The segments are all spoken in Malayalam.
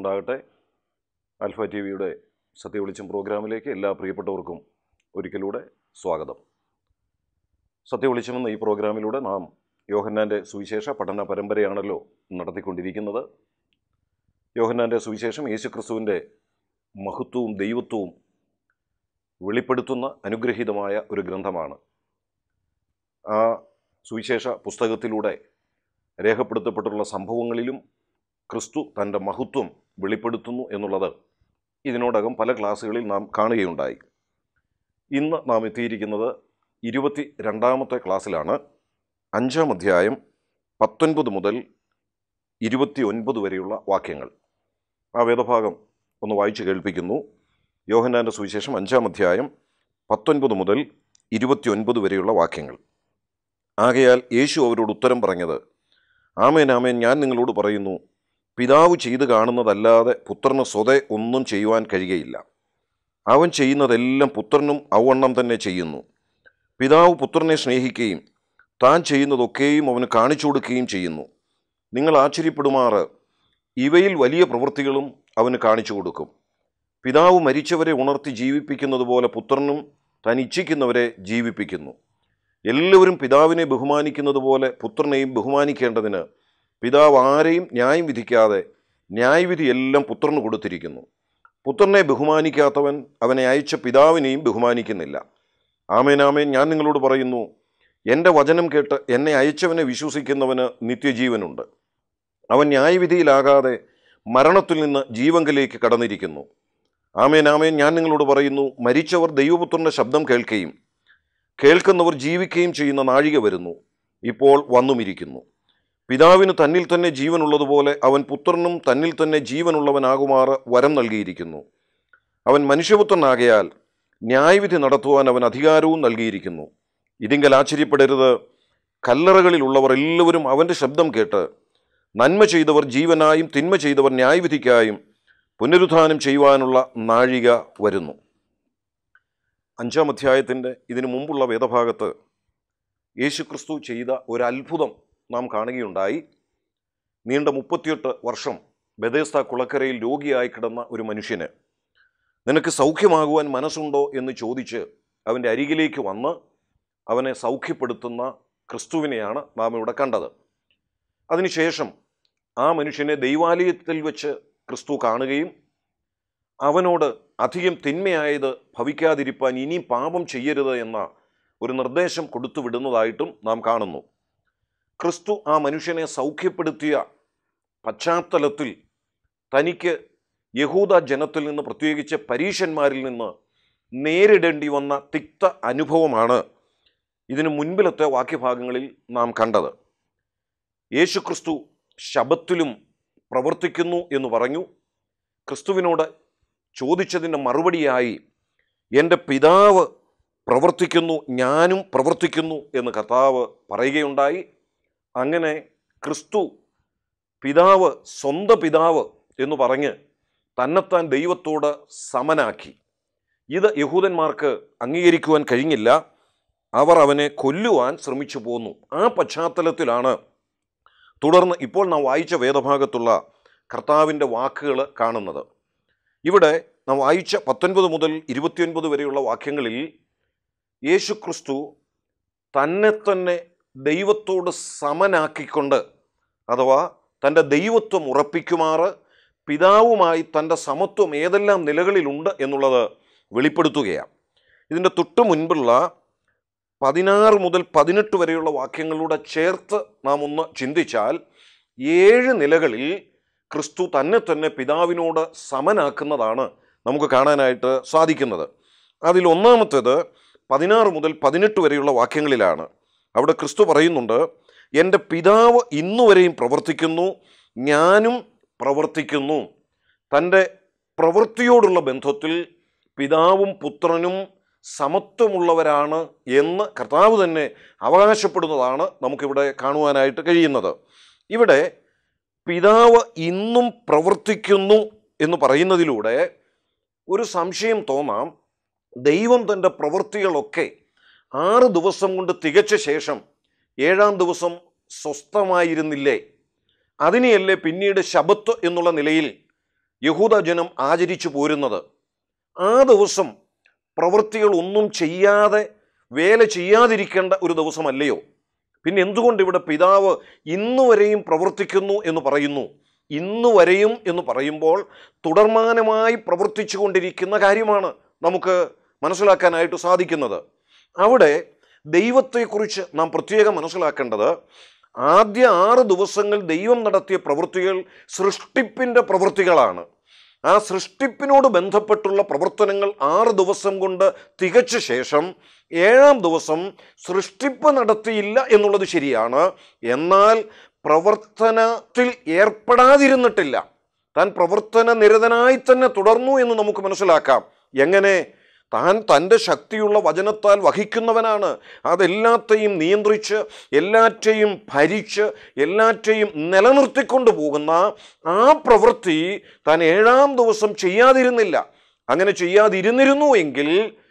ഉണ്ടാകട്ടെ ആൽഫ ടി വിയുടെ സത്യവെളിച്ചം പ്രോഗ്രാമിലേക്ക് എല്ലാ പ്രിയപ്പെട്ടവർക്കും ഒരിക്കലൂടെ സ്വാഗതം സത്യവെളിച്ചം എന്ന ഈ പ്രോഗ്രാമിലൂടെ നാം യോഹന്നാൻ്റെ സുവിശേഷ പഠന പരമ്പരയാണല്ലോ നടത്തിക്കൊണ്ടിരിക്കുന്നത് യോഹന്നാൻ്റെ സുവിശേഷം യേശുക്രിസ്തുവിൻ്റെ മഹത്വവും ദൈവത്വവും വെളിപ്പെടുത്തുന്ന അനുഗ്രഹീതമായ ഒരു ഗ്രന്ഥമാണ് ആ സുവിശേഷ പുസ്തകത്തിലൂടെ രേഖപ്പെടുത്തപ്പെട്ടിട്ടുള്ള സംഭവങ്ങളിലും ക്രിസ്തു തൻ്റെ മഹത്വം വെളിപ്പെടുത്തുന്നു എന്നുള്ളത് ഇതിനോടകം പല ക്ലാസ്സുകളിൽ നാം കാണുകയുണ്ടായി ഇന്ന് നാം എത്തിയിരിക്കുന്നത് ഇരുപത്തി രണ്ടാമത്തെ ക്ലാസ്സിലാണ് അഞ്ചാം അധ്യായം പത്തൊൻപത് മുതൽ ഇരുപത്തി ഒൻപത് വരെയുള്ള വാക്യങ്ങൾ ആ വേദഭാഗം ഒന്ന് വായിച്ചു കേൾപ്പിക്കുന്നു യോഹന്നാൻ്റെ സുവിശേഷം അഞ്ചാം അധ്യായം പത്തൊൻപത് മുതൽ ഇരുപത്തി ഒൻപത് വരെയുള്ള വാക്യങ്ങൾ ആകയാൽ യേശു അവരോട് ഉത്തരം പറഞ്ഞത് ആമേൻ ആമേൻ ഞാൻ നിങ്ങളോട് പറയുന്നു പിതാവ് ചെയ്തു കാണുന്നതല്ലാതെ പുത്രന് സ്വതേ ഒന്നും ചെയ്യുവാൻ കഴിയുകയില്ല അവൻ ചെയ്യുന്നതെല്ലാം പുത്രനും ഔവണ്ണം തന്നെ ചെയ്യുന്നു പിതാവ് പുത്രനെ സ്നേഹിക്കുകയും താൻ ചെയ്യുന്നതൊക്കെയും അവന് കാണിച്ചു കൊടുക്കുകയും ചെയ്യുന്നു നിങ്ങൾ ആശ്ചര്യപ്പെടുമാറ് ഇവയിൽ വലിയ പ്രവൃത്തികളും അവന് കാണിച്ചു കൊടുക്കും പിതാവ് മരിച്ചവരെ ഉണർത്തി ജീവിപ്പിക്കുന്നത് പോലെ പുത്രനും താൻ ഇച്ഛിക്കുന്നവരെ ജീവിപ്പിക്കുന്നു എല്ലാവരും പിതാവിനെ ബഹുമാനിക്കുന്നത് പോലെ പുത്രനെയും ബഹുമാനിക്കേണ്ടതിന് പിതാവ് ആരെയും ന്യായം വിധിക്കാതെ ന്യായവിധി എല്ലാം പുത്രന് കൊടുത്തിരിക്കുന്നു പുത്രനെ ബഹുമാനിക്കാത്തവൻ അവനെ അയച്ച പിതാവിനെയും ബഹുമാനിക്കുന്നില്ല ആമേൻ ആമേൻ ഞാൻ നിങ്ങളോട് പറയുന്നു എൻ്റെ വചനം കേട്ട് എന്നെ അയച്ചവനെ വിശ്വസിക്കുന്നവന് നിത്യജീവനുണ്ട് അവൻ ന്യായവിധിയിലാകാതെ മരണത്തിൽ നിന്ന് ജീവങ്കലേക്ക് കടന്നിരിക്കുന്നു ആമേൻ ആമേൻ ഞാൻ നിങ്ങളോട് പറയുന്നു മരിച്ചവർ ദൈവപുത്രൻ്റെ ശബ്ദം കേൾക്കുകയും കേൾക്കുന്നവർ ജീവിക്കുകയും ചെയ്യുന്ന നാഴിക വരുന്നു ഇപ്പോൾ വന്നുമിരിക്കുന്നു പിതാവിന് തന്നിൽ തന്നെ ജീവനുള്ളതുപോലെ അവൻ പുത്രനും തന്നിൽ തന്നെ ജീവനുള്ളവനാകുമാറ് വരം നൽകിയിരിക്കുന്നു അവൻ മനുഷ്യപുത്രനാകയാൽ ന്യായവിധി നടത്തുവാൻ അവൻ അധികാരവും നൽകിയിരിക്കുന്നു ഇതിങ്കൽ ആശ്ചര്യപ്പെടരുത് കല്ലറകളിലുള്ളവർ എല്ലാവരും അവൻ്റെ ശബ്ദം കേട്ട് നന്മ ചെയ്തവർ ജീവനായും തിന്മ ചെയ്തവർ ന്യായവിധിക്കായും പുനരുദ്ധാനം ചെയ്യുവാനുള്ള നാഴിക വരുന്നു അഞ്ചാം അധ്യായത്തിൻ്റെ ഇതിനു മുമ്പുള്ള വേദഭാഗത്ത് യേശുക്രിസ്തു ചെയ്ത ഒരു അത്ഭുതം നാം കാണുകയുണ്ടായി നീണ്ട മുപ്പത്തിയെട്ട് വർഷം ബദേസ്ത കുളക്കരയിൽ രോഗിയായി കിടന്ന ഒരു മനുഷ്യന് നിനക്ക് സൗഖ്യമാകുവാൻ മനസ്സുണ്ടോ എന്ന് ചോദിച്ച് അവൻ്റെ അരികിലേക്ക് വന്ന് അവനെ സൗഖ്യപ്പെടുത്തുന്ന ക്രിസ്തുവിനെയാണ് നാം ഇവിടെ കണ്ടത് അതിനുശേഷം ആ മനുഷ്യനെ ദൈവാലയത്തിൽ വെച്ച് ക്രിസ്തു കാണുകയും അവനോട് അധികം തിന്മയായത് ഭവിക്കാതിരിപ്പാൻ ഇനിയും പാപം ചെയ്യരുത് എന്ന ഒരു നിർദ്ദേശം കൊടുത്തു വിടുന്നതായിട്ടും നാം കാണുന്നു ക്രിസ്തു ആ മനുഷ്യനെ സൗഖ്യപ്പെടുത്തിയ പശ്ചാത്തലത്തിൽ തനിക്ക് യഹൂദ ജനത്തിൽ നിന്ന് പ്രത്യേകിച്ച് പരീശന്മാരിൽ നിന്ന് നേരിടേണ്ടി വന്ന തിക്ത അനുഭവമാണ് ഇതിനു മുൻപിലത്തെ വാക്യഭാഗങ്ങളിൽ നാം കണ്ടത് യേശുക്രിസ്തു ശബത്തിലും പ്രവർത്തിക്കുന്നു എന്ന് പറഞ്ഞു ക്രിസ്തുവിനോട് ചോദിച്ചതിൻ്റെ മറുപടിയായി എൻ്റെ പിതാവ് പ്രവർത്തിക്കുന്നു ഞാനും പ്രവർത്തിക്കുന്നു എന്ന് കർത്താവ് പറയുകയുണ്ടായി അങ്ങനെ ക്രിസ്തു പിതാവ് സ്വന്തം പിതാവ് എന്ന് പറഞ്ഞ് തന്നെത്താൻ ദൈവത്തോട് സമനാക്കി ഇത് യഹൂദന്മാർക്ക് അംഗീകരിക്കുവാൻ കഴിഞ്ഞില്ല അവർ അവനെ കൊല്ലുവാൻ ശ്രമിച്ചു പോന്നു ആ പശ്ചാത്തലത്തിലാണ് തുടർന്ന് ഇപ്പോൾ നാം വായിച്ച വേദഭാഗത്തുള്ള കർത്താവിൻ്റെ വാക്കുകൾ കാണുന്നത് ഇവിടെ നാം വായിച്ച പത്തൊൻപത് മുതൽ ഇരുപത്തിയൊൻപത് വരെയുള്ള വാക്യങ്ങളിൽ യേശു ക്രിസ്തു തന്നെ തന്നെ ദൈവത്തോട് സമനാക്കിക്കൊണ്ട് അഥവാ തൻ്റെ ദൈവത്വം ഉറപ്പിക്കുമാറ് പിതാവുമായി തൻ്റെ സമത്വം ഏതെല്ലാം നിലകളിലുണ്ട് എന്നുള്ളത് വെളിപ്പെടുത്തുകയാണ് ഇതിൻ്റെ തൊട്ട് മുൻപുള്ള പതിനാറ് മുതൽ പതിനെട്ട് വരെയുള്ള വാക്യങ്ങളിലൂടെ ചേർത്ത് നാം ഒന്ന് ചിന്തിച്ചാൽ ഏഴ് നിലകളിൽ ക്രിസ്തു തന്നെ തന്നെ പിതാവിനോട് സമനാക്കുന്നതാണ് നമുക്ക് കാണാനായിട്ട് സാധിക്കുന്നത് അതിൽ ഒന്നാമത്തേത് പതിനാറ് മുതൽ പതിനെട്ട് വരെയുള്ള വാക്യങ്ങളിലാണ് അവിടെ ക്രിസ്തു പറയുന്നുണ്ട് എൻ്റെ പിതാവ് ഇന്നുവരെയും പ്രവർത്തിക്കുന്നു ഞാനും പ്രവർത്തിക്കുന്നു തൻ്റെ പ്രവൃത്തിയോടുള്ള ബന്ധത്തിൽ പിതാവും പുത്രനും സമത്വമുള്ളവരാണ് എന്ന് കർത്താവ് തന്നെ അവകാശപ്പെടുന്നതാണ് നമുക്കിവിടെ കാണുവാനായിട്ട് കഴിയുന്നത് ഇവിടെ പിതാവ് ഇന്നും പ്രവർത്തിക്കുന്നു എന്ന് പറയുന്നതിലൂടെ ഒരു സംശയം തോന്നാം ദൈവം തൻ്റെ പ്രവൃത്തികളൊക്കെ ആറ് ദിവസം കൊണ്ട് തികച്ച ശേഷം ഏഴാം ദിവസം സ്വസ്ഥമായിരുന്നില്ലേ അതിനെയല്ലേ പിന്നീട് ശബത്ത് എന്നുള്ള നിലയിൽ യഹൂദ ജനം ആചരിച്ചു പോരുന്നത് ആ ദിവസം പ്രവൃത്തികൾ ഒന്നും ചെയ്യാതെ വേല ചെയ്യാതിരിക്കേണ്ട ഒരു ദിവസമല്ലയോ പിന്നെ എന്തുകൊണ്ട് ഇവിടെ പിതാവ് ഇന്നു വരെയും പ്രവർത്തിക്കുന്നു എന്ന് പറയുന്നു ഇന്നു വരെയും എന്ന് പറയുമ്പോൾ തുടർമാനമായി പ്രവർത്തിച്ചു കൊണ്ടിരിക്കുന്ന കാര്യമാണ് നമുക്ക് മനസ്സിലാക്കാനായിട്ട് സാധിക്കുന്നത് അവിടെ ദൈവത്തെക്കുറിച്ച് നാം പ്രത്യേകം മനസ്സിലാക്കേണ്ടത് ആദ്യ ആറ് ദിവസങ്ങൾ ദൈവം നടത്തിയ പ്രവൃത്തികൾ സൃഷ്ടിപ്പിൻ്റെ പ്രവൃത്തികളാണ് ആ സൃഷ്ടിപ്പിനോട് ബന്ധപ്പെട്ടുള്ള പ്രവർത്തനങ്ങൾ ആറ് ദിവസം കൊണ്ട് തികച്ച ശേഷം ഏഴാം ദിവസം സൃഷ്ടിപ്പ് നടത്തിയില്ല എന്നുള്ളത് ശരിയാണ് എന്നാൽ പ്രവർത്തനത്തിൽ ഏർപ്പെടാതിരുന്നിട്ടില്ല താൻ പ്രവർത്തന നിരതനായി തന്നെ തുടർന്നു എന്ന് നമുക്ക് മനസ്സിലാക്കാം എങ്ങനെ താൻ തൻ്റെ ശക്തിയുള്ള വചനത്താൽ വഹിക്കുന്നവനാണ് അതെല്ലാത്തെയും നിയന്ത്രിച്ച് എല്ലാറ്റെയും ഭരിച്ച് എല്ലാറ്റെയും നിലനിർത്തിക്കൊണ്ടു പോകുന്ന ആ പ്രവൃത്തി താൻ ഏഴാം ദിവസം ചെയ്യാതിരുന്നില്ല അങ്ങനെ ചെയ്യാതിരുന്നിരുന്നു എങ്കിൽ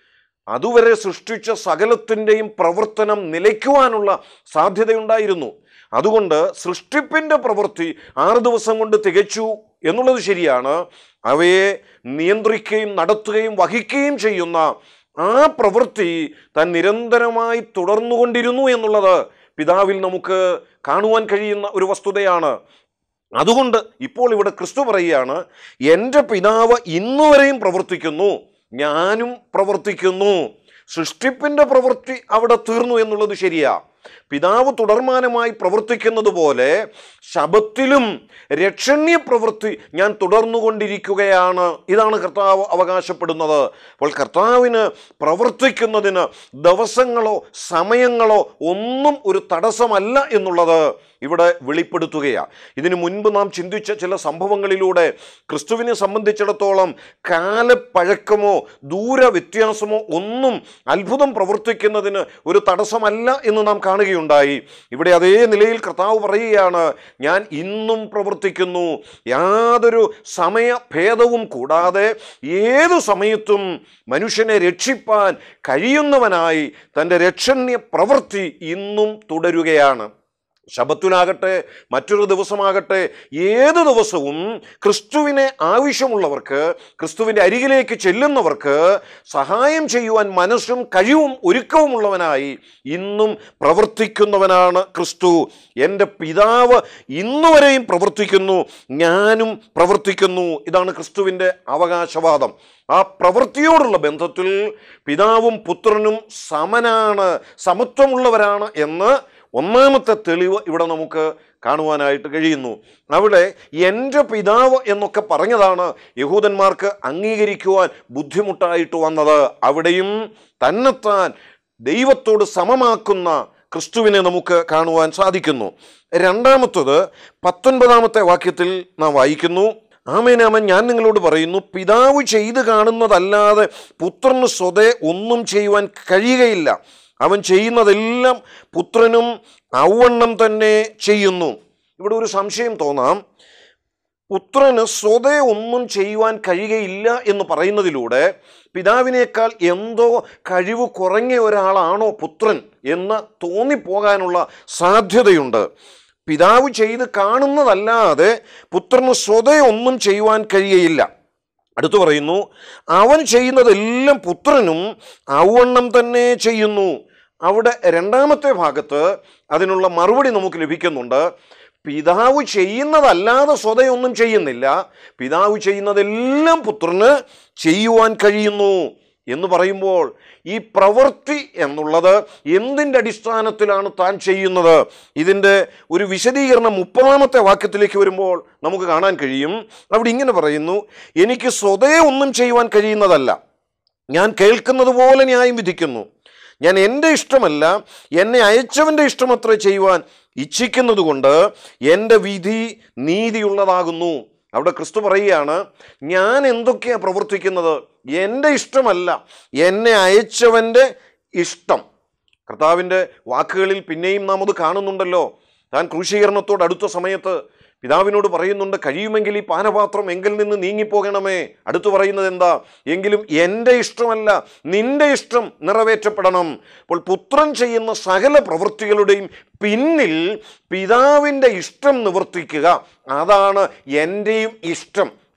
അതുവരെ സൃഷ്ടിച്ച സകലത്തിൻ്റെയും പ്രവർത്തനം നിലയ്ക്കുവാനുള്ള സാധ്യതയുണ്ടായിരുന്നു അതുകൊണ്ട് സൃഷ്ടിപ്പിൻ്റെ പ്രവൃത്തി ആറ് ദിവസം കൊണ്ട് തികച്ചു എന്നുള്ളത് ശരിയാണ് അവയെ നിയന്ത്രിക്കുകയും നടത്തുകയും വഹിക്കുകയും ചെയ്യുന്ന ആ പ്രവൃത്തി താൻ നിരന്തരമായി തുടർന്നുകൊണ്ടിരുന്നു എന്നുള്ളത് പിതാവിൽ നമുക്ക് കാണുവാൻ കഴിയുന്ന ഒരു വസ്തുതയാണ് അതുകൊണ്ട് ഇപ്പോൾ ഇവിടെ ക്രിസ്തു പറയുകയാണ് എൻ്റെ പിതാവ് ഇന്നുവരെയും പ്രവർത്തിക്കുന്നു ഞാനും പ്രവർത്തിക്കുന്നു സൃഷ്ടിപ്പിൻ്റെ പ്രവൃത്തി അവിടെ തീർന്നു എന്നുള്ളത് ശരിയാ പിതാവ് തുടർമാനമായി പ്രവർത്തിക്കുന്നത് പോലെ ശബത്തിലും രക്ഷണ്യ പ്രവൃത്തി ഞാൻ തുടർന്നുകൊണ്ടിരിക്കുകയാണ് ഇതാണ് കർത്താവ് അവകാശപ്പെടുന്നത് അപ്പോൾ കർത്താവിന് പ്രവർത്തിക്കുന്നതിന് ദിവസങ്ങളോ സമയങ്ങളോ ഒന്നും ഒരു തടസ്സമല്ല എന്നുള്ളത് ഇവിടെ വെളിപ്പെടുത്തുകയാണ് ഇതിനു മുൻപ് നാം ചിന്തിച്ച ചില സംഭവങ്ങളിലൂടെ ക്രിസ്തുവിനെ സംബന്ധിച്ചിടത്തോളം കാലപ്പഴക്കമോ ദൂര വ്യത്യാസമോ ഒന്നും അത്ഭുതം പ്രവർത്തിക്കുന്നതിന് ഒരു തടസ്സമല്ല എന്ന് നാം കാണുകയുണ്ടായി ഇവിടെ അതേ നിലയിൽ കർത്താവ് പറയുകയാണ് ഞാൻ ഇന്നും പ്രവർത്തിക്കുന്നു യാതൊരു സമയഭേദവും കൂടാതെ ഏതു സമയത്തും മനുഷ്യനെ രക്ഷിപ്പാൻ കഴിയുന്നവനായി തൻ്റെ രക്ഷണ്യ പ്രവൃത്തി ഇന്നും തുടരുകയാണ് ശബത്തിലാകട്ടെ മറ്റൊരു ദിവസമാകട്ടെ ഏത് ദിവസവും ക്രിസ്തുവിനെ ആവശ്യമുള്ളവർക്ക് ക്രിസ്തുവിൻ്റെ അരികിലേക്ക് ചെല്ലുന്നവർക്ക് സഹായം ചെയ്യുവാൻ മനസ്സും കഴിവും ഒരുക്കവുമുള്ളവനായി ഇന്നും പ്രവർത്തിക്കുന്നവനാണ് ക്രിസ്തു എൻ്റെ പിതാവ് ഇന്നുവരെയും പ്രവർത്തിക്കുന്നു ഞാനും പ്രവർത്തിക്കുന്നു ഇതാണ് ക്രിസ്തുവിൻ്റെ അവകാശവാദം ആ പ്രവൃത്തിയോടുള്ള ബന്ധത്തിൽ പിതാവും പുത്രനും സമനാണ് സമത്വമുള്ളവരാണ് എന്ന് ഒന്നാമത്തെ തെളിവ് ഇവിടെ നമുക്ക് കാണുവാനായിട്ട് കഴിയുന്നു അവിടെ എൻ്റെ പിതാവ് എന്നൊക്കെ പറഞ്ഞതാണ് യഹൂദന്മാർക്ക് അംഗീകരിക്കുവാൻ ബുദ്ധിമുട്ടായിട്ട് വന്നത് അവിടെയും തന്നെത്താൻ ദൈവത്തോട് സമമാക്കുന്ന ക്രിസ്തുവിനെ നമുക്ക് കാണുവാൻ സാധിക്കുന്നു രണ്ടാമത്തത് പത്തൊൻപതാമത്തെ വാക്യത്തിൽ നാം വായിക്കുന്നു ആമേനാമൻ ഞാൻ നിങ്ങളോട് പറയുന്നു പിതാവ് ചെയ്ത് കാണുന്നതല്ലാതെ പുത്രന് സ്വതേ ഒന്നും ചെയ്യുവാൻ കഴിയുകയില്ല അവൻ ചെയ്യുന്നതെല്ലാം പുത്രനും ഔവണ്ണം തന്നെ ചെയ്യുന്നു ഇവിടെ ഒരു സംശയം തോന്നാം പുത്രന് സ്വതേ ഒന്നും ചെയ്യുവാൻ കഴിയുകയില്ല എന്ന് പറയുന്നതിലൂടെ പിതാവിനേക്കാൾ എന്തോ കഴിവ് കുറഞ്ഞ ഒരാളാണോ പുത്രൻ എന്ന് തോന്നിപ്പോകാനുള്ള സാധ്യതയുണ്ട് പിതാവ് ചെയ്ത് കാണുന്നതല്ലാതെ പുത്രന് സ്വതേ ഒന്നും ചെയ്യുവാൻ കഴിയുകയില്ല അടുത്തു പറയുന്നു അവൻ ചെയ്യുന്നതെല്ലാം പുത്രനും ഔവണ്ണം തന്നെ ചെയ്യുന്നു അവിടെ രണ്ടാമത്തെ ഭാഗത്ത് അതിനുള്ള മറുപടി നമുക്ക് ലഭിക്കുന്നുണ്ട് പിതാവ് ചെയ്യുന്നതല്ലാതെ സ്വതയൊന്നും ചെയ്യുന്നില്ല പിതാവ് ചെയ്യുന്നതെല്ലാം പുത്രന് ചെയ്യുവാൻ കഴിയുന്നു എന്ന് പറയുമ്പോൾ ഈ പ്രവൃത്തി എന്നുള്ളത് എന്തിൻ്റെ അടിസ്ഥാനത്തിലാണ് താൻ ചെയ്യുന്നത് ഇതിൻ്റെ ഒരു വിശദീകരണം മുപ്പതാമത്തെ വാക്യത്തിലേക്ക് വരുമ്പോൾ നമുക്ക് കാണാൻ കഴിയും അവിടെ ഇങ്ങനെ പറയുന്നു എനിക്ക് സ്വതേ ഒന്നും ചെയ്യുവാൻ കഴിയുന്നതല്ല ഞാൻ കേൾക്കുന്നത് പോലെ ന്യായം വിധിക്കുന്നു ഞാൻ എൻ്റെ ഇഷ്ടമല്ല എന്നെ അയച്ചവൻ്റെ ഇഷ്ടമത്ര ചെയ്യുവാൻ ഇച്ഛിക്കുന്നത് കൊണ്ട് എൻ്റെ വിധി നീതിയുള്ളതാകുന്നു അവിടെ ക്രിസ്തു പറയുകയാണ് ഞാൻ എന്തൊക്കെയാണ് പ്രവർത്തിക്കുന്നത് എൻ്റെ ഇഷ്ടമല്ല എന്നെ അയച്ചവൻ്റെ ഇഷ്ടം കർത്താവിൻ്റെ വാക്കുകളിൽ പിന്നെയും നാം അത് കാണുന്നുണ്ടല്ലോ താൻ ക്രൂശീകരണത്തോട് അടുത്ത സമയത്ത് പിതാവിനോട് പറയുന്നുണ്ട് കഴിയുമെങ്കിൽ ഈ പാനപാത്രം എങ്കിൽ നിന്ന് നീങ്ങിപ്പോകണമേ അടുത്തു പറയുന്നത് എന്താ എങ്കിലും എൻ്റെ ഇഷ്ടമല്ല നിന്റെ ഇഷ്ടം നിറവേറ്റപ്പെടണം അപ്പോൾ പുത്രൻ ചെയ്യുന്ന സകല പ്രവൃത്തികളുടെയും പിന്നിൽ പിതാവിൻ്റെ ഇഷ്ടം നിവർത്തിക്കുക അതാണ് എൻ്റെയും ഇഷ്ടം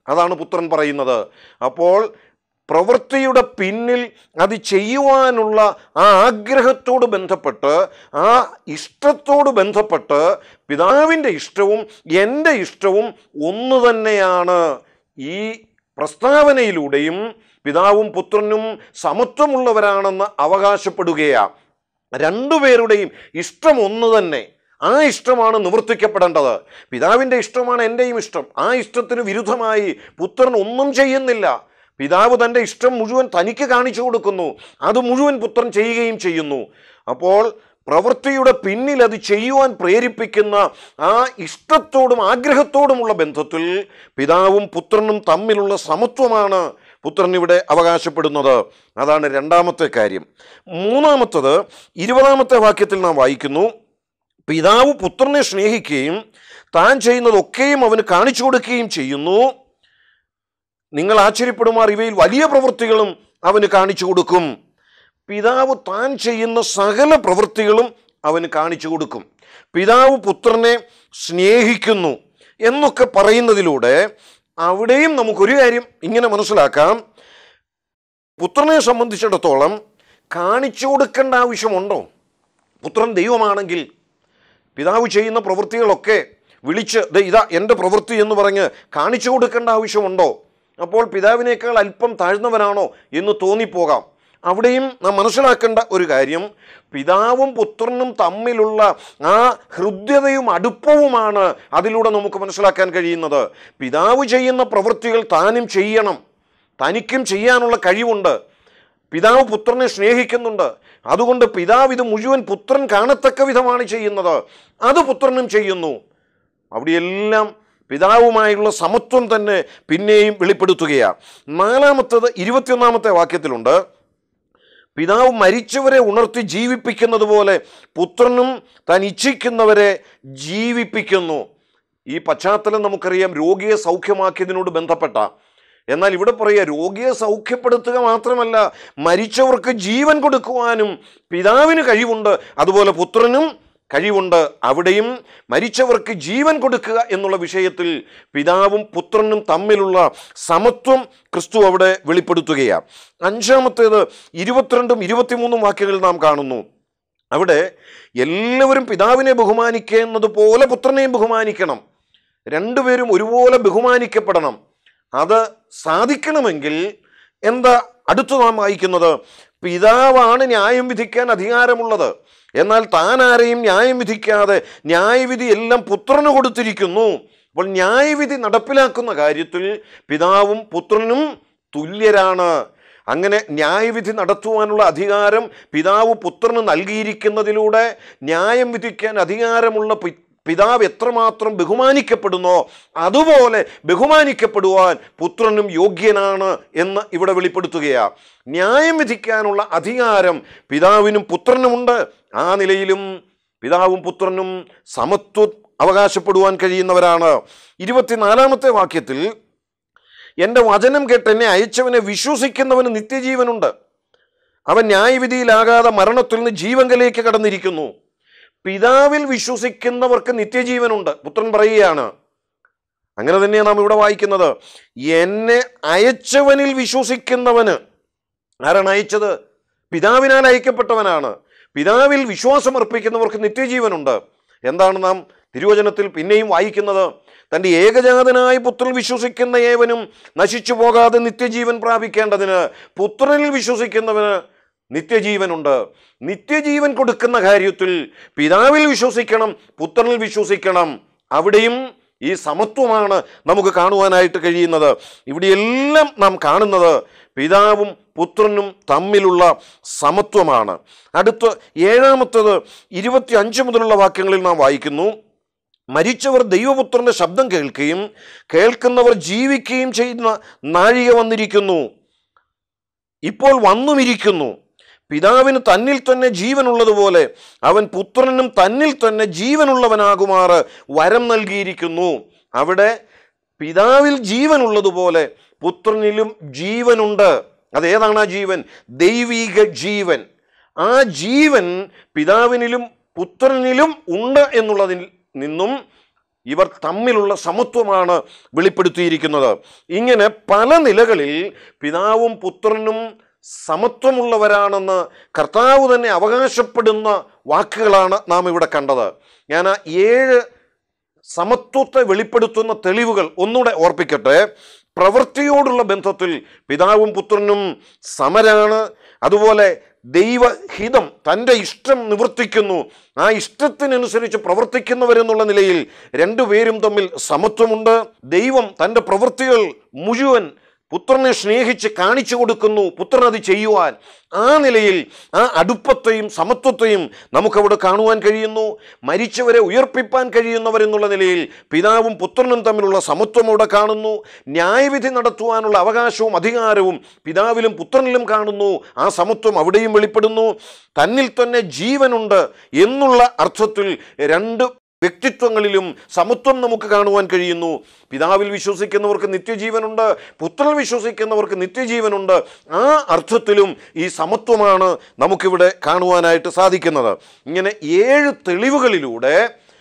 അതാണ് പുത്രൻ പറയുന്നത് അപ്പോൾ പ്രവൃത്തിയുടെ പിന്നിൽ അത് ചെയ്യുവാനുള്ള ആ ആഗ്രഹത്തോട് ബന്ധപ്പെട്ട് ആ ഇഷ്ടത്തോട് ബന്ധപ്പെട്ട് പിതാവിൻ്റെ ഇഷ്ടവും എൻ്റെ ഇഷ്ടവും ഒന്ന് തന്നെയാണ് ഈ പ്രസ്താവനയിലൂടെയും പിതാവും പുത്രനും സമത്വമുള്ളവരാണെന്ന് അവകാശപ്പെടുകയാണ് രണ്ടുപേരുടെയും ഇഷ്ടം ഒന്ന് തന്നെ ആ ഇഷ്ടമാണ് നിവർത്തിക്കപ്പെടേണ്ടത് പിതാവിൻ്റെ ഇഷ്ടമാണ് എൻ്റെയും ഇഷ്ടം ആ ഇഷ്ടത്തിന് വിരുദ്ധമായി പുത്രൻ ഒന്നും ചെയ്യുന്നില്ല പിതാവ് തൻ്റെ ഇഷ്ടം മുഴുവൻ തനിക്ക് കാണിച്ചു കൊടുക്കുന്നു അത് മുഴുവൻ പുത്രൻ ചെയ്യുകയും ചെയ്യുന്നു അപ്പോൾ പ്രവൃത്തിയുടെ പിന്നിൽ അത് ചെയ്യുവാൻ പ്രേരിപ്പിക്കുന്ന ആ ഇഷ്ടത്തോടും ആഗ്രഹത്തോടുമുള്ള ബന്ധത്തിൽ പിതാവും പുത്രനും തമ്മിലുള്ള സമത്വമാണ് പുത്രൻ ഇവിടെ അവകാശപ്പെടുന്നത് അതാണ് രണ്ടാമത്തെ കാര്യം മൂന്നാമത്തത് ഇരുപതാമത്തെ വാക്യത്തിൽ നാം വായിക്കുന്നു പിതാവ് പുത്രനെ സ്നേഹിക്കുകയും താൻ ചെയ്യുന്നതൊക്കെയും അവന് കാണിച്ചു കൊടുക്കുകയും ചെയ്യുന്നു നിങ്ങൾ ആശ്ചര്യപ്പെടുമാർ ഇവയിൽ വലിയ പ്രവൃത്തികളും അവന് കാണിച്ചു കൊടുക്കും പിതാവ് താൻ ചെയ്യുന്ന സകല പ്രവൃത്തികളും അവന് കാണിച്ചു കൊടുക്കും പിതാവ് പുത്രനെ സ്നേഹിക്കുന്നു എന്നൊക്കെ പറയുന്നതിലൂടെ അവിടെയും നമുക്കൊരു കാര്യം ഇങ്ങനെ മനസ്സിലാക്കാം പുത്രനെ സംബന്ധിച്ചിടത്തോളം കാണിച്ചു കൊടുക്കേണ്ട ആവശ്യമുണ്ടോ പുത്രൻ ദൈവമാണെങ്കിൽ പിതാവ് ചെയ്യുന്ന പ്രവൃത്തികളൊക്കെ വിളിച്ച് ദേ ഇതാ എൻ്റെ പ്രവൃത്തി എന്ന് പറഞ്ഞ് കാണിച്ചു കൊടുക്കേണ്ട ആവശ്യമുണ്ടോ അപ്പോൾ പിതാവിനേക്കാൾ അല്പം താഴ്ന്നവനാണോ എന്ന് തോന്നിപ്പോകാം അവിടെയും നാം മനസ്സിലാക്കേണ്ട ഒരു കാര്യം പിതാവും പുത്രനും തമ്മിലുള്ള ആ ഹൃദ്യതയും അടുപ്പവുമാണ് അതിലൂടെ നമുക്ക് മനസ്സിലാക്കാൻ കഴിയുന്നത് പിതാവ് ചെയ്യുന്ന പ്രവൃത്തികൾ താനും ചെയ്യണം തനിക്കും ചെയ്യാനുള്ള കഴിവുണ്ട് പിതാവ് പുത്രനെ സ്നേഹിക്കുന്നുണ്ട് അതുകൊണ്ട് പിതാവ് ഇത് മുഴുവൻ പുത്രൻ കാണത്തക്ക വിധമാണ് ചെയ്യുന്നത് അത് പുത്രനും ചെയ്യുന്നു അവിടെയെല്ലാം പിതാവുമായുള്ള സമത്വം തന്നെ പിന്നെയും വെളിപ്പെടുത്തുകയാണ് നാലാമത്തത് ഇരുപത്തിയൊന്നാമത്തെ വാക്യത്തിലുണ്ട് പിതാവ് മരിച്ചവരെ ഉണർത്തി ജീവിപ്പിക്കുന്നത് പോലെ പുത്രനും താൻ ഇച്ഛിക്കുന്നവരെ ജീവിപ്പിക്കുന്നു ഈ പശ്ചാത്തലം നമുക്കറിയാം രോഗിയെ സൗഖ്യമാക്കിയതിനോട് ബന്ധപ്പെട്ട എന്നാൽ ഇവിടെ പറയുക രോഗിയെ സൗഖ്യപ്പെടുത്തുക മാത്രമല്ല മരിച്ചവർക്ക് ജീവൻ കൊടുക്കുവാനും പിതാവിന് കഴിവുണ്ട് അതുപോലെ പുത്രനും കഴിവുണ്ട് അവിടെയും മരിച്ചവർക്ക് ജീവൻ കൊടുക്കുക എന്നുള്ള വിഷയത്തിൽ പിതാവും പുത്രനും തമ്മിലുള്ള സമത്വം ക്രിസ്തു അവിടെ വെളിപ്പെടുത്തുകയാണ് അഞ്ചാമത്തേത് ഇരുപത്തിരണ്ടും ഇരുപത്തിമൂന്നും വാക്യങ്ങളിൽ നാം കാണുന്നു അവിടെ എല്ലാവരും പിതാവിനെ ബഹുമാനിക്കുന്നത് പോലെ പുത്രനെയും ബഹുമാനിക്കണം രണ്ടുപേരും ഒരുപോലെ ബഹുമാനിക്കപ്പെടണം അത് സാധിക്കണമെങ്കിൽ എന്താ അടുത്ത് നാം വായിക്കുന്നത് പിതാവാണ് ന്യായം വിധിക്കാൻ അധികാരമുള്ളത് എന്നാൽ താൻ ആരെയും ന്യായം വിധിക്കാതെ ന്യായവിധി എല്ലാം പുത്രന് കൊടുത്തിരിക്കുന്നു അപ്പോൾ ന്യായവിധി നടപ്പിലാക്കുന്ന കാര്യത്തിൽ പിതാവും പുത്രനും തുല്യരാണ് അങ്ങനെ ന്യായവിധി നടത്തുവാനുള്ള അധികാരം പിതാവ് പുത്രന് നൽകിയിരിക്കുന്നതിലൂടെ ന്യായം വിധിക്കാൻ അധികാരമുള്ള പി- പിതാവ് എത്രമാത്രം ബഹുമാനിക്കപ്പെടുന്നോ അതുപോലെ ബഹുമാനിക്കപ്പെടുവാൻ പുത്രനും യോഗ്യനാണ് എന്ന് ഇവിടെ വെളിപ്പെടുത്തുകയാണ് ന്യായം വിധിക്കാനുള്ള അധികാരം പിതാവിനും പുത്രനുമുണ്ട് ആ നിലയിലും പിതാവും പുത്രനും സമത്വം അവകാശപ്പെടുവാൻ കഴിയുന്നവരാണ് ഇരുപത്തിനാലാമത്തെ വാക്യത്തിൽ എൻ്റെ വചനം കേട്ട് എന്നെ അയച്ചവനെ വിശ്വസിക്കുന്നവന് നിത്യജീവനുണ്ട് അവൻ ന്യായവിധിയിലാകാതെ മരണത്തിൽ നിന്ന് ജീവങ്കലേക്ക് കടന്നിരിക്കുന്നു പിതാവിൽ വിശ്വസിക്കുന്നവർക്ക് നിത്യജീവനുണ്ട് പുത്രൻ പറയുകയാണ് അങ്ങനെ തന്നെയാണ് നാം ഇവിടെ വായിക്കുന്നത് എന്നെ അയച്ചവനിൽ വിശ്വസിക്കുന്നവന് ആരാണ് അയച്ചത് പിതാവിനാൽ അയക്കപ്പെട്ടവനാണ് പിതാവിൽ വിശ്വാസം അർപ്പിക്കുന്നവർക്ക് നിത്യജീവനുണ്ട് എന്താണ് നാം തിരുവചനത്തിൽ പിന്നെയും വായിക്കുന്നത് തൻ്റെ ഏകജാതനായ പുത്രൻ വിശ്വസിക്കുന്ന ഏവനും നശിച്ചു പോകാതെ നിത്യജീവൻ പ്രാപിക്കേണ്ടതിന് പുത്രനിൽ വിശ്വസിക്കുന്നവന് നിത്യജീവനുണ്ട് നിത്യജീവൻ കൊടുക്കുന്ന കാര്യത്തിൽ പിതാവിൽ വിശ്വസിക്കണം പുത്രനിൽ വിശ്വസിക്കണം അവിടെയും ഈ സമത്വമാണ് നമുക്ക് കാണുവാനായിട്ട് കഴിയുന്നത് ഇവിടെയെല്ലാം നാം കാണുന്നത് പിതാവും പുത്രനും തമ്മിലുള്ള സമത്വമാണ് അടുത്ത് ഏഴാമത്തത് ഇരുപത്തി അഞ്ച് മുതലുള്ള വാക്യങ്ങളിൽ നാം വായിക്കുന്നു മരിച്ചവർ ദൈവപുത്രന്റെ ശബ്ദം കേൾക്കുകയും കേൾക്കുന്നവർ ജീവിക്കുകയും ചെയ്യുന്ന നാഴിക വന്നിരിക്കുന്നു ഇപ്പോൾ വന്നുമിരിക്കുന്നു പിതാവിന് തന്നിൽ തന്നെ ജീവനുള്ളതുപോലെ അവൻ പുത്രനും തന്നിൽ തന്നെ ജീവനുള്ളവനാകുമാറ് വരം നൽകിയിരിക്കുന്നു അവിടെ പിതാവിൽ ജീവനുള്ളതുപോലെ പുത്രനിലും ജീവനുണ്ട് അതേതാണ് ആ ജീവൻ ദൈവീക ജീവൻ ആ ജീവൻ പിതാവിനിലും പുത്രനിലും ഉണ്ട് എന്നുള്ളതിൽ നിന്നും ഇവർ തമ്മിലുള്ള സമത്വമാണ് വെളിപ്പെടുത്തിയിരിക്കുന്നത് ഇങ്ങനെ പല നിലകളിൽ പിതാവും പുത്രനും സമത്വമുള്ളവരാണെന്ന് കർത്താവ് തന്നെ അവകാശപ്പെടുന്ന വാക്കുകളാണ് നാം ഇവിടെ കണ്ടത് ഞാൻ ആ ഏഴ് സമത്വത്തെ വെളിപ്പെടുത്തുന്ന തെളിവുകൾ ഒന്നുകൂടെ ഓർപ്പിക്കട്ടെ പ്രവൃത്തിയോടുള്ള ബന്ധത്തിൽ പിതാവും പുത്രനും സമരാണ് അതുപോലെ ദൈവഹിതം തൻ്റെ ഇഷ്ടം നിവർത്തിക്കുന്നു ആ ഇഷ്ടത്തിനനുസരിച്ച് പ്രവർത്തിക്കുന്നവരെന്നുള്ള നിലയിൽ രണ്ടുപേരും തമ്മിൽ സമത്വമുണ്ട് ദൈവം തൻ്റെ പ്രവൃത്തികൾ മുഴുവൻ പുത്രനെ സ്നേഹിച്ച് കാണിച്ചു കൊടുക്കുന്നു പുത്രൻ അത് ചെയ്യുവാൻ ആ നിലയിൽ ആ അടുപ്പത്തെയും സമത്വത്തെയും നമുക്കവിടെ കാണുവാൻ കഴിയുന്നു മരിച്ചവരെ ഉയർപ്പിപ്പാൻ കഴിയുന്നവരെന്നുള്ള നിലയിൽ പിതാവും പുത്രനും തമ്മിലുള്ള സമത്വം അവിടെ കാണുന്നു ന്യായവിധി നടത്തുവാനുള്ള അവകാശവും അധികാരവും പിതാവിലും പുത്രനിലും കാണുന്നു ആ സമത്വം അവിടെയും വെളിപ്പെടുന്നു തന്നിൽ തന്നെ ജീവനുണ്ട് എന്നുള്ള അർത്ഥത്തിൽ രണ്ട് വ്യക്തിത്വങ്ങളിലും സമത്വം നമുക്ക് കാണുവാൻ കഴിയുന്നു പിതാവിൽ വിശ്വസിക്കുന്നവർക്ക് നിത്യജീവനുണ്ട് പുത്രനിൽ വിശ്വസിക്കുന്നവർക്ക് നിത്യജീവനുണ്ട് ആ അർത്ഥത്തിലും ഈ സമത്വമാണ് നമുക്കിവിടെ കാണുവാനായിട്ട് സാധിക്കുന്നത് ഇങ്ങനെ ഏഴ് തെളിവുകളിലൂടെ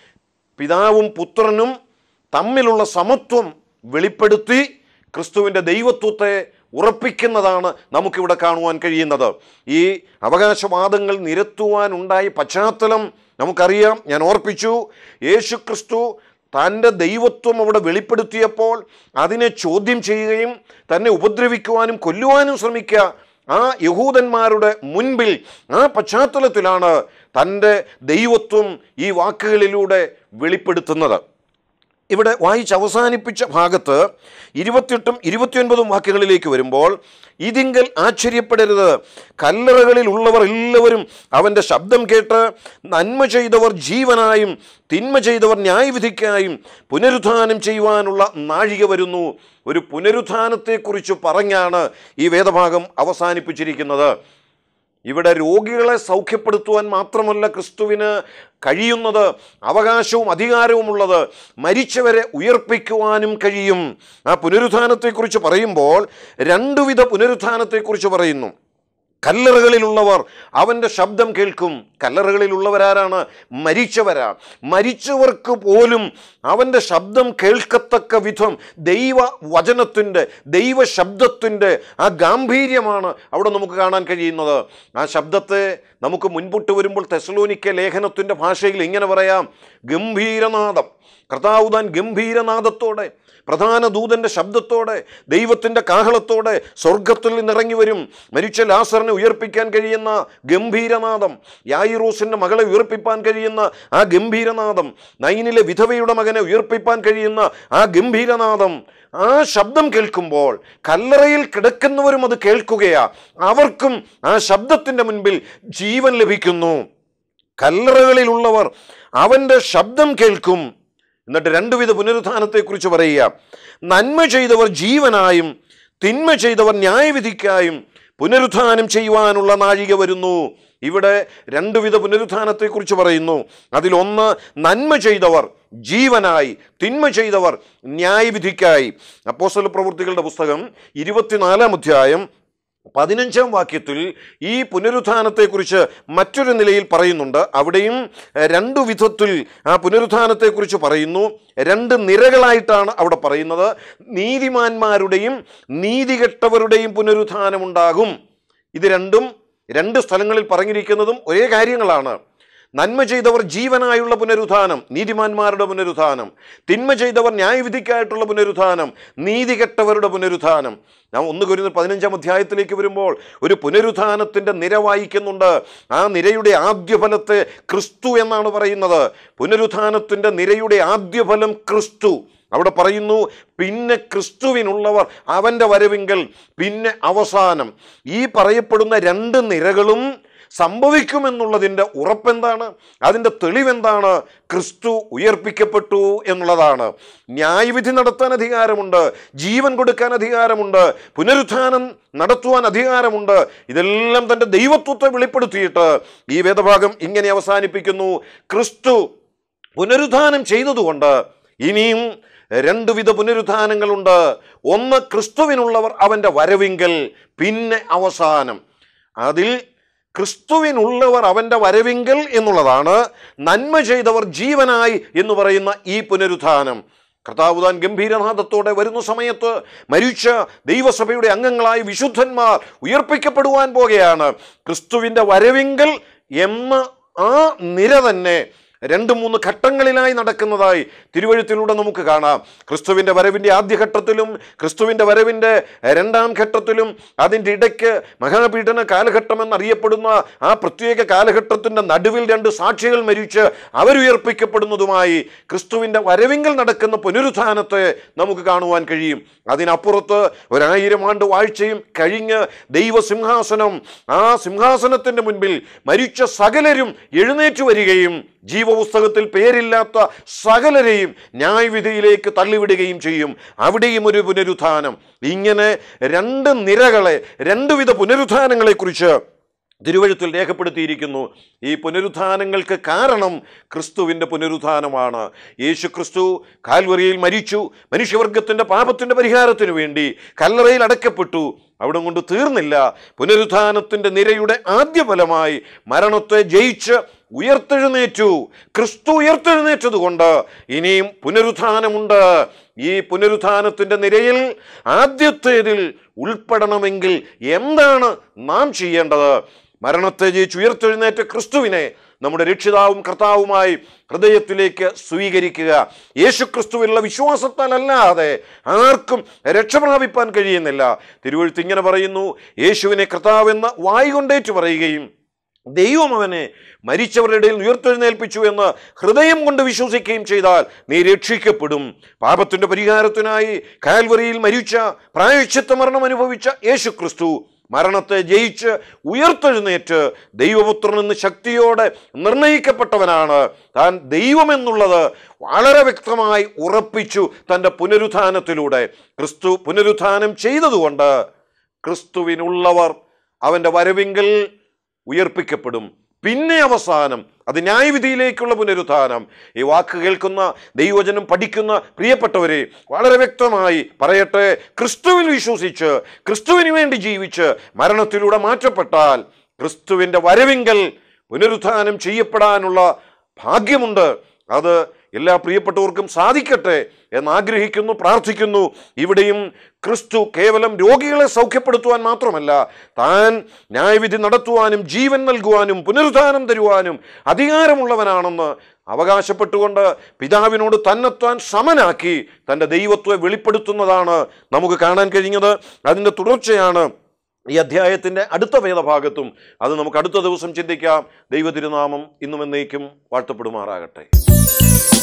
പിതാവും പുത്രനും തമ്മിലുള്ള സമത്വം വെളിപ്പെടുത്തി ക്രിസ്തുവിൻ്റെ ദൈവത്വത്തെ ഉറപ്പിക്കുന്നതാണ് നമുക്കിവിടെ കാണുവാൻ കഴിയുന്നത് ഈ അവകാശവാദങ്ങൾ നിരത്തുവാനുണ്ടായ പശ്ചാത്തലം നമുക്കറിയാം ഞാൻ ഓർപ്പിച്ചു യേശു ക്രിസ്തു തൻ്റെ ദൈവത്വം അവിടെ വെളിപ്പെടുത്തിയപ്പോൾ അതിനെ ചോദ്യം ചെയ്യുകയും തന്നെ ഉപദ്രവിക്കുവാനും കൊല്ലുവാനും ശ്രമിക്കുക ആ യഹൂദന്മാരുടെ മുൻപിൽ ആ പശ്ചാത്തലത്തിലാണ് തൻ്റെ ദൈവത്വം ഈ വാക്കുകളിലൂടെ വെളിപ്പെടുത്തുന്നത് ഇവിടെ വായിച്ച് അവസാനിപ്പിച്ച ഭാഗത്ത് ഇരുപത്തിയെട്ടും ഇരുപത്തിയൊൻപതും വാക്യങ്ങളിലേക്ക് വരുമ്പോൾ ഇതിങ്കൽ ആശ്ചര്യപ്പെടരുത് കല്ലറകളിൽ ഉള്ളവർ എല്ലാവരും അവൻ്റെ ശബ്ദം കേട്ട് നന്മ ചെയ്തവർ ജീവനായും തിന്മ ചെയ്തവർ ന്യായവിധിക്കായും പുനരുത്ഥാനം ചെയ്യുവാനുള്ള നാഴിക വരുന്നു ഒരു പുനരുത്ഥാനത്തെക്കുറിച്ച് പറഞ്ഞാണ് ഈ വേദഭാഗം അവസാനിപ്പിച്ചിരിക്കുന്നത് ഇവിടെ രോഗികളെ സൗഖ്യപ്പെടുത്തുവാൻ മാത്രമല്ല ക്രിസ്തുവിന് കഴിയുന്നത് അവകാശവും അധികാരവുമുള്ളത് മരിച്ചവരെ ഉയർപ്പിക്കുവാനും കഴിയും ആ പുനരുത്ഥാനത്തെക്കുറിച്ച് പറയുമ്പോൾ രണ്ടുവിധ പുനരുത്ഥാനത്തെക്കുറിച്ച് പറയുന്നു കല്ലറകളിലുള്ളവർ അവൻ്റെ ശബ്ദം കേൾക്കും കല്ലറകളിലുള്ളവരാരാണ് മരിച്ചവരാ മരിച്ചവർക്ക് പോലും അവൻ്റെ ശബ്ദം കേൾക്കത്തക്ക വിധം ദൈവ വചനത്തിൻ്റെ ദൈവ ശബ്ദത്തിൻ്റെ ആ ഗാംഭീര്യമാണ് അവിടെ നമുക്ക് കാണാൻ കഴിയുന്നത് ആ ശബ്ദത്തെ നമുക്ക് മുൻപോട്ട് വരുമ്പോൾ തെസലോനിക്ക ലേഖനത്തിൻ്റെ ഭാഷയിൽ ഇങ്ങനെ പറയാം ഗംഭീരനാദം കർത്താവ് താൻ ഗംഭീരനാദത്തോടെ പ്രധാന ദൂതന്റെ ശബ്ദത്തോടെ ദൈവത്തിൻ്റെ കാഹളത്തോടെ സ്വർഗത്തിൽ നിന്നിറങ്ങി വരും മരിച്ച ലാസറിനെ ഉയർപ്പിക്കാൻ കഴിയുന്ന ഗംഭീരനാദം യായിറോസിൻ്റെ മകളെ ഉയർപ്പിപ്പാൻ കഴിയുന്ന ആ ഗംഭീരനാദം നൈനിലെ വിധവയുടെ മകനെ ഉയർപ്പിപ്പാൻ കഴിയുന്ന ആ ഗംഭീരനാദം ആ ശബ്ദം കേൾക്കുമ്പോൾ കല്ലറയിൽ കിടക്കുന്നവരും അത് കേൾക്കുകയാ അവർക്കും ആ ശബ്ദത്തിൻ്റെ മുൻപിൽ ജീവൻ ലഭിക്കുന്നു കല്ലറകളിലുള്ളവർ അവൻ്റെ ശബ്ദം കേൾക്കും എന്നിട്ട് രണ്ടുവിധ പുനരുത്ഥാനത്തെക്കുറിച്ച് പറയുക നന്മ ചെയ്തവർ ജീവനായും തിന്മ ചെയ്തവർ ന്യായവിധിക്കായും പുനരുത്ഥാനം ചെയ്യുവാനുള്ള നാഴിക വരുന്നു ഇവിടെ രണ്ടുവിധ പുനരുത്ഥാനത്തെക്കുറിച്ച് പറയുന്നു അതിലൊന്ന് നന്മ ചെയ്തവർ ജീവനായി തിന്മ ചെയ്തവർ ന്യായവിധിക്കായി അപ്പോസ്തല പ്രവൃത്തികളുടെ പുസ്തകം ഇരുപത്തിനാലാം അധ്യായം പതിനഞ്ചാം വാക്യത്തിൽ ഈ പുനരുത്ഥാനത്തെക്കുറിച്ച് മറ്റൊരു നിലയിൽ പറയുന്നുണ്ട് അവിടെയും എഹ്, രണ്ടു വിധത്തിൽ ആ പുനരുത്ഥാനത്തെക്കുറിച്ച് പറയുന്നു രണ്ട് നിരകളായിട്ടാണ് അവിടെ പറയുന്നത് നീതിമാന്മാരുടെയും നീതികെട്ടവരുടെയും പുനരുത്ഥാനമുണ്ടാകും ഇത് രണ്ടും രണ്ട് സ്ഥലങ്ങളിൽ പറഞ്ഞിരിക്കുന്നതും ഒരേ കാര്യങ്ങളാണ് നന്മ ചെയ്തവർ ജീവനായുള്ള പുനരുത്ഥാനം നീതിമാന്മാരുടെ പുനരുത്ഥാനം തിന്മ ചെയ്തവർ ന്യായവിധിക്കായിട്ടുള്ള പുനരുത്ഥാനം നീതികെട്ടവരുടെ പുനരുത്ഥാനം നാം ഒന്ന് കുരുന്ന പതിനഞ്ചാം അധ്യായത്തിലേക്ക് വരുമ്പോൾ ഒരു പുനരുത്ഥാനത്തിൻ്റെ നിര വായിക്കുന്നുണ്ട് ആ നിരയുടെ ആദ്യഫലത്തെ ക്രിസ്തു എന്നാണ് പറയുന്നത് പുനരുത്ഥാനത്തിൻ്റെ നിരയുടെ ആദ്യഫലം ക്രിസ്തു അവിടെ പറയുന്നു പിന്നെ ക്രിസ്തുവിനുള്ളവർ അവൻ്റെ വരവിങ്കൽ പിന്നെ അവസാനം ഈ പറയപ്പെടുന്ന രണ്ട് നിരകളും സംഭവിക്കുമെന്നുള്ളതിൻ്റെ ഉറപ്പെന്താണ് അതിൻ്റെ തെളിവെന്താണ് ക്രിസ്തു ഉയർപ്പിക്കപ്പെട്ടു എന്നുള്ളതാണ് ന്യായവിധി നടത്താൻ അധികാരമുണ്ട് ജീവൻ കൊടുക്കാൻ അധികാരമുണ്ട് പുനരുത്ഥാനം നടത്തുവാൻ അധികാരമുണ്ട് ഇതെല്ലാം തൻ്റെ ദൈവത്വത്തെ വെളിപ്പെടുത്തിയിട്ട് ഈ വേദഭാഗം ഇങ്ങനെ അവസാനിപ്പിക്കുന്നു ക്രിസ്തു പുനരുത്ഥാനം ചെയ്തതുകൊണ്ട് ഇനിയും രണ്ട് വിധ പുനരുത്ഥാനങ്ങളുണ്ട് ഒന്ന് ക്രിസ്തുവിനുള്ളവർ അവൻ്റെ വരവിങ്കൽ പിന്നെ അവസാനം അതിൽ ക്രിസ്തുവിനുള്ളവർ അവൻ്റെ വരവിങ്കൽ എന്നുള്ളതാണ് നന്മ ചെയ്തവർ ജീവനായി എന്ന് പറയുന്ന ഈ പുനരുത്ഥാനം കർത്താവ് താൻ ഗംഭീരനാഥത്തോടെ വരുന്ന സമയത്ത് മരിച്ച ദൈവസഭയുടെ അംഗങ്ങളായ വിശുദ്ധന്മാർ ഉയർപ്പിക്കപ്പെടുവാൻ പോകുകയാണ് ക്രിസ്തുവിൻ്റെ വരവിങ്കൽ എന്ന ആ നിര തന്നെ രണ്ട് മൂന്ന് ഘട്ടങ്ങളിലായി നടക്കുന്നതായി തിരുവഴുത്തിലൂടെ നമുക്ക് കാണാം ക്രിസ്തുവിൻ്റെ വരവിൻ്റെ ആദ്യഘട്ടത്തിലും ക്രിസ്തുവിൻ്റെ വരവിൻ്റെ രണ്ടാം ഘട്ടത്തിലും അതിൻ്റെ ഇടയ്ക്ക് മഹാപീഡന കാലഘട്ടം എന്നറിയപ്പെടുന്ന ആ പ്രത്യേക കാലഘട്ടത്തിൻ്റെ നടുവിൽ രണ്ട് സാക്ഷികൾ മരിച്ച് അവരുയർപ്പിക്കപ്പെടുന്നതുമായി ക്രിസ്തുവിൻ്റെ വരവിങ്കൽ നടക്കുന്ന പുനരുത്ഥാനത്തെ നമുക്ക് കാണുവാൻ കഴിയും അതിനപ്പുറത്ത് ഒരായിരം ആണ്ട് വാഴ്ചയും കഴിഞ്ഞ് ദൈവസിംഹാസനം ആ സിംഹാസനത്തിൻ്റെ മുൻപിൽ മരിച്ച സകലരും എഴുന്നേറ്റ് വരികയും ജീവപുസ്തകത്തിൽ പേരില്ലാത്ത സകലരെയും ന്യായവിധിയിലേക്ക് തള്ളിവിടുകയും ചെയ്യും അവിടെയും ഒരു പുനരുത്ഥാനം ഇങ്ങനെ രണ്ട് നിരകളെ രണ്ടുവിധ പുനരുത്ഥാനങ്ങളെക്കുറിച്ച് തിരുവഴുത്തിൽ രേഖപ്പെടുത്തിയിരിക്കുന്നു ഈ പുനരുത്ഥാനങ്ങൾക്ക് കാരണം ക്രിസ്തുവിൻ്റെ പുനരുത്ഥാനമാണ് യേശു ക്രിസ്തു കാൽവറിയിൽ മരിച്ചു മനുഷ്യവർഗത്തിൻ്റെ പാപത്തിൻ്റെ പരിഹാരത്തിനു വേണ്ടി കല്ലറയിൽ അടക്കപ്പെട്ടു അവിടെ കൊണ്ട് തീർന്നില്ല പുനരുത്ഥാനത്തിൻ്റെ നിരയുടെ ആദ്യ ഫലമായി മരണത്തെ ജയിച്ച് ഉയർത്തെഴുന്നേറ്റു ക്രിസ്തു ഉയർത്തെഴുന്നേറ്റതുകൊണ്ട് ഇനിയും പുനരുത്ഥാനമുണ്ട് ഈ പുനരുത്ഥാനത്തിൻ്റെ നിരയിൽ ആദ്യത്തേതിൽ ഉൾപ്പെടണമെങ്കിൽ എന്താണ് നാം ചെയ്യേണ്ടത് മരണത്തെ ജയിച്ച് ഉയർത്തെഴുന്നേറ്റ ക്രിസ്തുവിനെ നമ്മുടെ രക്ഷിതാവും കർത്താവുമായി ഹൃദയത്തിലേക്ക് സ്വീകരിക്കുക യേശു ക്രിസ്തുവിലുള്ള വിശ്വാസത്താലല്ലാതെ ആർക്കും രക്ഷ പ്രാപിപ്പാൻ കഴിയുന്നില്ല തിരുവഴുത്ത് ഇങ്ങനെ പറയുന്നു യേശുവിനെ കർത്താവെന്ന് വായി കൊണ്ടേറ്റു പറയുകയും ദൈവം അവനെ മരിച്ചവരുടെ ഇടയിൽ ഉയർത്തെഴുന്നേൽപ്പിച്ചു എന്ന് ഹൃദയം കൊണ്ട് വിശ്വസിക്കുകയും ചെയ്താൽ നീ രക്ഷിക്കപ്പെടും പാപത്തിൻ്റെ പരിഹാരത്തിനായി കാൽവറിയിൽ മരിച്ച പ്രായശ്ചിത്ത മരണം അനുഭവിച്ച യേശു ക്രിസ്തു മരണത്തെ ജയിച്ച് ഉയർത്തെഴുന്നേറ്റ് ദൈവപുത്രൻ എന്ന് ശക്തിയോടെ നിർണയിക്കപ്പെട്ടവനാണ് താൻ ദൈവമെന്നുള്ളത് വളരെ വ്യക്തമായി ഉറപ്പിച്ചു തൻ്റെ പുനരുത്ഥാനത്തിലൂടെ ക്രിസ്തു പുനരുത്ഥാനം ചെയ്തതുകൊണ്ട് ക്രിസ്തുവിനുള്ളവർ അവൻ്റെ വരവിങ്കൽ ഉയർപ്പിക്കപ്പെടും പിന്നെ അവസാനം അത് ന്യായവിധിയിലേക്കുള്ള പുനരുത്ഥാനം ഈ വാക്ക് കേൾക്കുന്ന ദൈവജനം പഠിക്കുന്ന പ്രിയപ്പെട്ടവരെ വളരെ വ്യക്തമായി പറയട്ടെ ക്രിസ്തുവിൽ വിശ്വസിച്ച് ക്രിസ്തുവിന് വേണ്ടി ജീവിച്ച് മരണത്തിലൂടെ മാറ്റപ്പെട്ടാൽ ക്രിസ്തുവിൻ്റെ വരവിങ്കൽ പുനരുത്ഥാനം ചെയ്യപ്പെടാനുള്ള ഭാഗ്യമുണ്ട് അത് എല്ലാ പ്രിയപ്പെട്ടവർക്കും സാധിക്കട്ടെ എന്നാഗ്രഹിക്കുന്നു പ്രാർത്ഥിക്കുന്നു ഇവിടെയും ക്രിസ്തു കേവലം രോഗികളെ സൗഖ്യപ്പെടുത്തുവാൻ മാത്രമല്ല താൻ ന്യായവിധി നടത്തുവാനും ജീവൻ നൽകുവാനും പുനരുദ്ധാനം തരുവാനും അധികാരമുള്ളവനാണെന്ന് അവകാശപ്പെട്ടുകൊണ്ട് പിതാവിനോട് തന്നെത്താൻ സമനാക്കി തൻ്റെ ദൈവത്വത്തെ വെളിപ്പെടുത്തുന്നതാണ് നമുക്ക് കാണാൻ കഴിഞ്ഞത് അതിൻ്റെ തുടർച്ചയാണ് ഈ അധ്യായത്തിൻ്റെ അടുത്ത വേദഭാഗത്തും അത് നമുക്ക് അടുത്ത ദിവസം ചിന്തിക്കാം ദൈവ തിരുനാമം ഇന്നും എന്നേക്കും വാഴ്ത്തപ്പെടുമാറാകട്ടെ